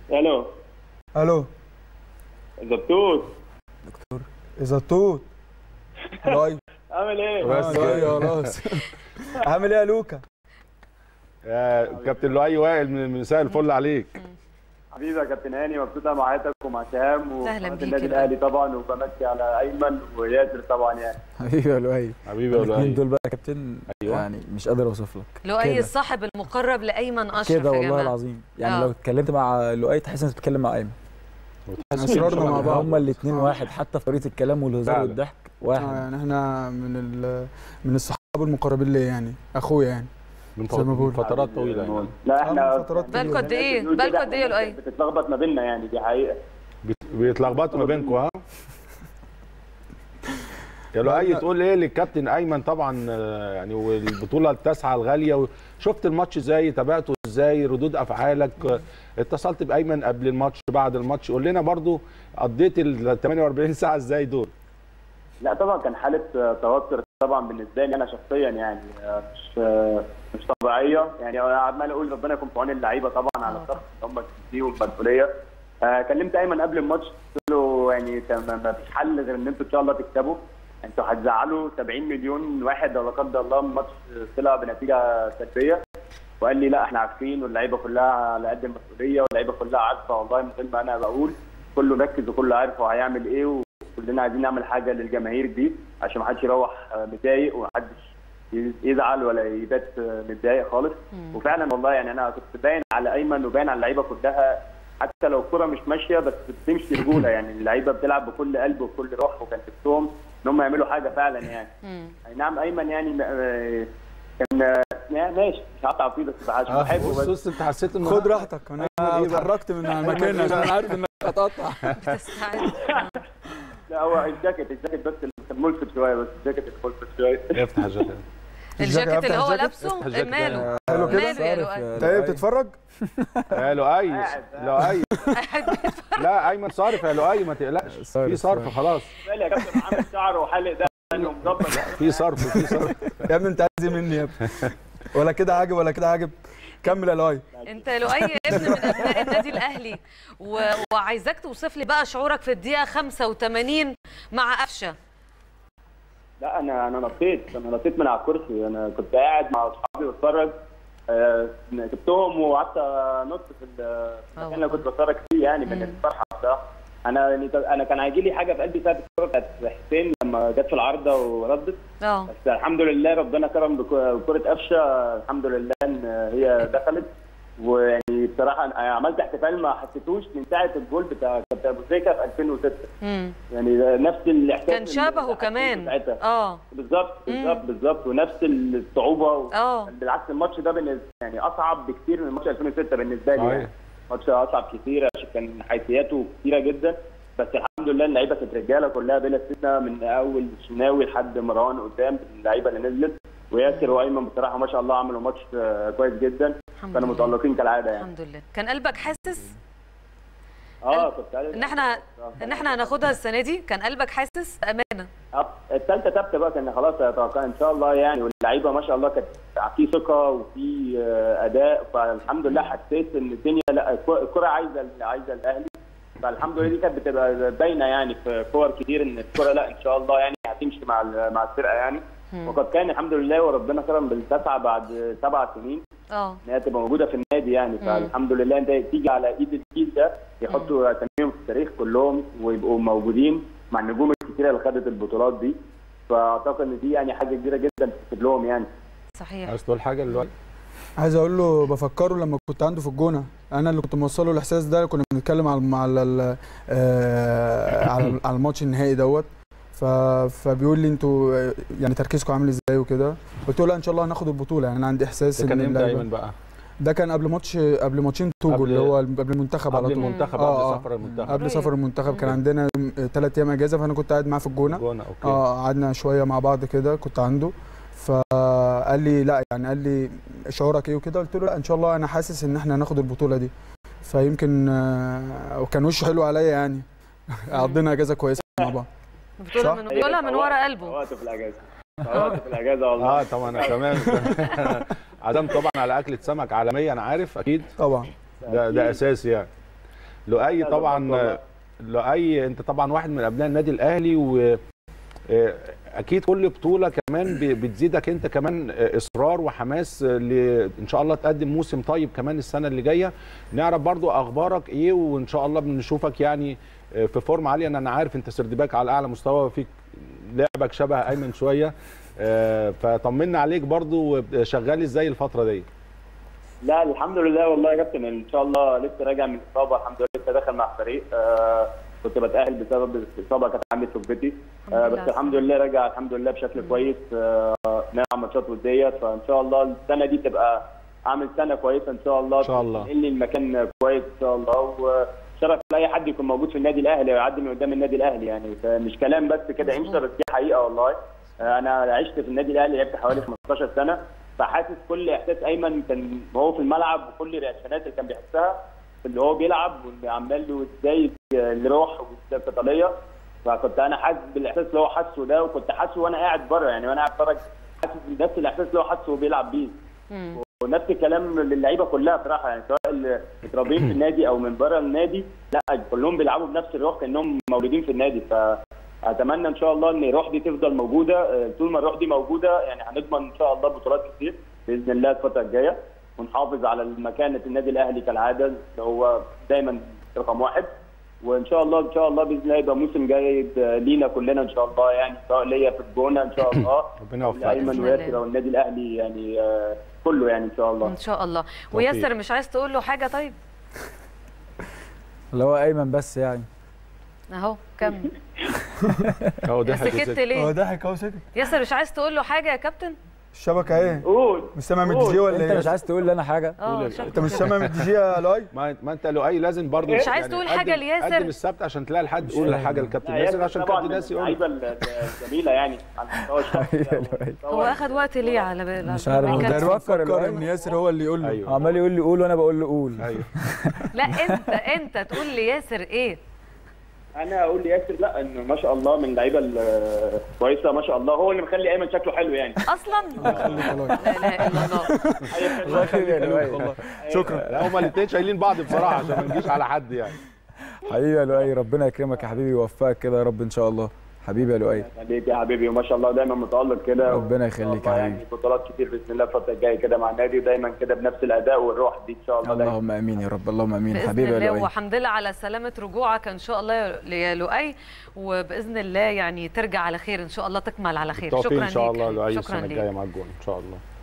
الو الو زبطوط اذا توت راي عامل ايه؟ بس راي خلاص عامل ايه يا لوكا يا كابتن لؤي وائل من من مساء الفل عليك حبيبي يا كابتن هاني مبسوط انا مع حضرتك ومع شهام أهلا وقناة بيك النادي يا الاهلي طبعا وبمسي على ايمن وياسر طبعا يعني حبيبي يا لؤي حبيبي يا الاثنين لؤي دول بقى يا كابتن أيوة. يعني مش قادر اوصف لك لؤي كده. الصاحب المقرب لايمن اشرف كده يا والله جماعه العظيم يعني آه. لو اتكلمت مع لؤي تحس انك بتتكلم مع ايمن اسرارنا مع بعض هما الاثنين واحد حتى في طريقه الكلام والهزار فعلا. والضحك آه، واحد يعني احنا من ال- من الصحاب المقربين ليا يعني اخويا يعني من زي ما بقول. فترات طويله يعني لا آه، احنا من فترات بالكوا قد ايه بنقول بالكوا كده قد ايه يا إحنا لؤي بتتلخبط ما بيننا يعني دي حقيقه بت- بيتلخبطوا ما بينكم ها يا لؤي تقول ايه للكابتن ايمن طبعا آه، يعني والبطوله التاسعه الغاليه شفت الماتش ازاي تابعته ازاي ردود افعالك آه، اتصلت بايمن قبل الماتش بعد الماتش قول لنا برضو قضيت ال 48 ساعه ازاي دول لا طبعا كان حاله آه، توتر طبعا بالنسبه لي انا شخصيا يعني آه، مش آه، مش طبيعيه يعني انا عمال اقول ربنا يكون في عون اللعيبه طبعا على آه. الضغط اللي هم فيه والمسؤوليه آه، كلمت ايمن قبل الماتش قلت له يعني كان ما ما فيش حل غير ان انتوا ان شاء الله تكسبوا انتوا هتزعلوا 70 مليون واحد لا قدر الله الماتش طلع بنتيجه سلبيه وقال لي لا احنا عارفين واللعيبه كلها على قد المسؤوليه واللعيبه كلها عارفه والله من غير ما انا بقول كله مركز وكله عارف هو هيعمل ايه وكلنا عايزين نعمل حاجه للجماهير دي عشان ما حدش يروح آه، متضايق ومحدش يزعل ولا يبات آه، متضايق خالص وفعلا والله يعني انا كنت باين على ايمن وباين على اللعيبه كلها حتى لو الكره مش ماشيه بس بتمشي رجوله يعني اللعيبه بتلعب بكل قلب وبكل روح وكان نفسهم ان هم يعملوا حاجه فعلا يعني مم. اي نعم ايمن يعني آه، كان آه، يعني ماشي مش هقطع فيه بس عشان آه، بحبه بص بس بص انت حسيت انه خد راحتك انا إيه بقى؟ اتحركت من مكاني عشان أنا عارف انك هتقطع بتستعد لا هو الجاكيت الجاكيت بس اللي كان ملفت شويه بس الجاكيت اللي ملفت شويه افتح الجاكيت الجاكيت اللي هو الجاكيت؟ لابسه الجاكيت. ماله حلو كده ماله يا لؤي انت ايه بتتفرج؟ يا لؤي قاعد. لؤي قاعد لا ايمن صارف يا لؤي ما تقلقش صارف، في صرف صارف. خلاص بالي يا كابتن عامل شعره وحالق ده ومظبط في صرف في صرف يا ابني انت عايز ايه مني يا ابني ولا كده عاجب ولا كده عاجب كمل يا لؤي انت يا لؤي ابن من ابناء النادي الاهلي و... وعايزاك توصف لي بقى شعورك في الدقيقه 85 مع قفشه لا انا انا نطيت انا نطيت من على الكرسي انا كنت قاعد مع اصحابي بتفرج آه، جبتهم وقعدت انط في ال- في المكان اللي كنت بتفرج فيه يعني من مم. الفرحه بصراحه انا يعني انا كان هيجي لي حاجه في قلبي بسبب الكوره بتاعت حسين لما جت في العارضه وردت اه بس الحمد لله ربنا كرم بك- بكره قفشه الحمد لله ان هي دخلت ويعني بصراحه انا عملت احتفال ما حسيتوش من ساعه الجول بتاع كابتن ابو تريكه في 2006 مم. يعني ده نفس الاحساس كان اللي شبهه حسيته كمان ساعتها. اه بالظبط بالظبط بالظبط ونفس الصعوبه اه بالعكس الماتش ده بالنسبه يعني اصعب بكتير من ماتش 2006 بالنسبه لي صحيح. يعني ماتش اصعب كتير عشان كان حيثياته كتيره جدا بس الحمد لله اللعيبه كانت رجاله كلها بلا استثناء من اول شناوي لحد مروان قدام اللعيبه اللي نزلت وياسر وايمن بصراحه ما شاء الله عملوا ماتش آه، كويس جدا الحمد كانوا لله متالقين كالعاده يعني الحمد لله كان قلبك حاسس اه كنت عارف ان احنا ان احنا هناخدها السنه دي كان قلبك حاسس امانه الثالثه ثابته بقى كان خلاص اتوقع ان شاء الله يعني واللعيبه ما شاء الله كانت في ثقه وفي آه، اداء فالحمد لله حسيت ان الدنيا لا الكرة- الكره عايزه عايزه الاهلي فالحمد لله دي كانت بتبقى باينه يعني في كور كتير ان الكره لا ان شاء الله يعني هتمشي مع ال- مع الفرقه يعني وقد كان الحمد لله وربنا كرم بالتسعه بعد سبع سنين اه ان هي تبقى موجوده في النادي يعني فالحمد لله انت تيجي على ايد الجيل ده يحطوا اساميهم في التاريخ كلهم ويبقوا موجودين مع النجوم الكتيره اللي خدت البطولات دي فاعتقد ان دي يعني حاجه كبيره جدا تكتب لهم يعني صحيح عايز تقول حاجه لؤي عايز اقول له بفكره لما كنت عنده في الجونه انا اللي كنت موصله الاحساس ده كنا بنتكلم على على ال- آه، على على الماتش النهائي دوت ف- فبيقول لي انتوا آه، يعني تركيزكم عامل ازاي وكده قلت له لا ان شاء الله هناخد البطوله يعني انا عندي احساس ده كان امتى اللعيبة- ايمن بقى؟ ده كان قبل ماتش قبل ماتشين توجو قبل- اللي هو قبل المنتخب على قبل طول المنتخب آه، قبل آه. سفر المنتخب قبل قريب. سفر المنتخب كان مم. عندنا ثلاث ايام اجازه فانا كنت قاعد معاه في الجونه جونه اوكي اه قعدنا شويه مع بعض كده كنت عنده فقال لي لا يعني قال لي شعورك ايه وكده قلت له لا ان شاء الله انا حاسس ان احنا هناخد البطوله دي فيمكن آه، وكان وشه حلو عليا يعني قضينا اجازه كويسه مع بعض بتقولها صح؟ من بيقولها من ورا قلبه وقت في الاجازه وقت في الاجازه والله اه طبعا انا كمان عزمت طبعا على اكله سمك عالميه انا عارف اكيد طبعا ده ده اساسي يعني لؤي لا، طبعا والله. لؤي انت طبعا واحد من ابناء النادي الاهلي و آه، اكيد كل بطوله كمان ب- بتزيدك انت كمان آه، اصرار وحماس آه، ل- ان شاء الله تقدم موسم طيب كمان السنه اللي جايه نعرف برضو اخبارك ايه وان شاء الله بنشوفك يعني آه، في فورم عاليه انا أنا عارف انت سردباك على اعلى مستوى فيك لعبك شبه ايمن شويه آه، فطمنا عليك برضو شغال ازاي الفتره دي لا الحمد لله والله يا كابتن ان شاء الله لسه راجع من اصابه الحمد لله لسه داخل مع الفريق آه كنت بتاهل بسبب الاصابه كانت عندي في ركبتي آه الحمد بس لله. الحمد لله راجع الحمد لله بشكل كويس آه نلعب ماتشات وديه فان شاء الله السنه دي تبقى اعمل سنه كويسه ان شاء الله إن شاء الله. تنقلني المكان كويس ان شاء الله وشرف لاي حد يكون موجود في النادي الاهلي ويعدي من قدام النادي الاهلي يعني مش كلام بس كده مظبوط. ينشر بس دي حقيقه والله آه انا عشت في النادي الاهلي لعبت حوالي 15 سنه فحاسس كل احساس ايمن كان وهو في الملعب وكل الرياكشنات اللي كان بيحسها اللي هو بيلعب واللي عمال له ازاي الروح والقتاليه فكنت انا حاسس بالاحساس اللي هو حاسه ده وكنت حاسه وانا قاعد بره يعني وانا قاعد اتفرج حاسس بنفس الاحساس اللي هو حاسه وهو بيلعب بيه مم. ونفس الكلام للعيبه كلها صراحه يعني سواء اللي متربيين في النادي او من بره النادي لا كلهم بيلعبوا بنفس الروح كانهم مولودين في النادي فاتمنى ان شاء الله ان الروح دي تفضل موجوده آه، طول ما الروح دي موجوده يعني هنضمن ان شاء الله بطولات كتير باذن الله الفتره الجايه ونحافظ على مكانه النادي الاهلي كالعاده اللي هو دايما رقم واحد وان شاء الله ان شاء الله باذن الله يبقى موسم جيد آه، لينا كلنا ان شاء الله يعني سواء ليا في الجونه ان شاء الله ربنا يوفقك لايمن بإذن وياسر الله. والنادي الاهلي يعني آه، كله يعني ان شاء الله ان شاء الله وياسر مش عايز تقول له حاجه طيب اللي هو ايمن بس يعني اهو كمل اهو ده سكت هو ليه ضحك اهو سكت ياسر مش عايز تقول له حاجه يا كابتن الشبكه ايه قول مش سامع من الدي جي ولا انت ايه مش عايز تقول لي انا حاجه اه يا شكله انت مش كده. سامع من الدي جي يا لؤي ما ما انت لؤي لازم برضه مش عايز تقول حاجة قدم- لياسر؟ قدم السبت عشان تلاقي الحد يقول فاهم. حاجه للكابتن لا، ياسر ياسر عشان طبعاً كابتن ياسر يقول اللعيبه الجميله يعني على المستوى الشخصي هو اخد وقت ليه على بال مش عارف. على ده الكلام؟ بفكر بفكر الوقت. ان ياسر هو اللي يقول له ايوه عمال يقول لي قول وانا بقول له قول ايوه لا انت انت تقول لياسر ايه انا اقول لياسر لا انه ما شاء الله من اللعيبه الكويسه ما شاء الله هو اللي مخلي ايمن شكله حلو يعني اصلا خليك يا لؤي. لا اله الا الله الله يخليك يا لؤي. والله شكرا لا هما الاثنين شايلين بعض بصراحه عشان ما نجيش على حد يعني حبيبي يا لؤي ربنا يكرمك يا حبيبي ويوفقك كده يا رب ان شاء الله حبيبي يا لؤي عليك يا حبيبي وما شاء الله دايما متالق كده ربنا يخليك يا والله حبيبي. يعني بطولات كتير باذن الله الفتره الجايه كده مع النادي ودايما كده بنفس الاداء والروح دي ان شاء الله دايما اللهم امين يا رب اللهم امين باذن حبيبي يا الله لؤي والحمد لله على سلامه رجوعك ان شاء الله يا لؤي وباذن الله يعني ترجع على خير ان شاء الله تكمل على خير بالتوفيق شكرا ان شاء ليك الله لؤي شكرا السنه ليك الجايه مع الجون ان شاء الله